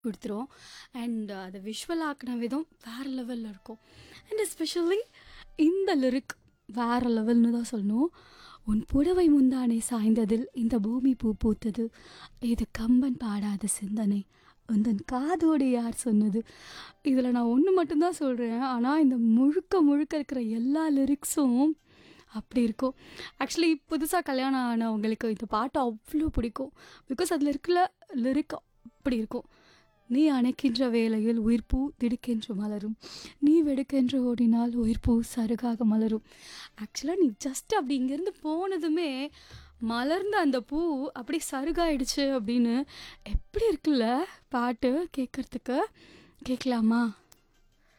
குடுத்துரும். And அத visual ஆக்குன விதம் வேற லெவல்ல இருக்கும். அண்ட் எஸ்பெஷலி இந்த லிரிக் வேற லெவல்னு தான் சொல்லணும். "உன் புடவை முந்தானை சாய்ந்ததில் இந்த பூமி பூ பூத்தது. இது கம்பன் பாடாத சிந்தனை. உந்தன் காதோடு யார் சொன்னது?" இதில நான் ஒண்ணு மட்டும் தான் சொல்றேன். ஆனா இந்த முழுக்க முழுக்க இருக்கிற எல்லா லிரிக்ஸும் அப்படி இருக்கும். ஆக்சுவலி புதுசா கல்யாணம் ஆனவங்களுக்கு இந்த பாட்டு அவ்ளோ பிடிக்கும். பிகாஸ் அதில இருக்கிற லிரிக் அப்படி இருக்கும். "நீ அணைக்கின்ற வேளையில் உயிர்ப்பூ திடுக்கென்று மலரும். நீ வெடுக்கென்று ஓடினால் உயிர்ப்பூ சருகாக மலரும்." ஆக்சுவலா நீ ஜஸ்ட் அப்படி இங்கேருந்து போனதுமே, மலர்ந்த அந்த பூ அப்படியே சருகாயிடுச்சு அப்படின்னு எப்படி இருக்குல்ல பாட்டு கேட்கறதுக்கு? கேட்கலாமா?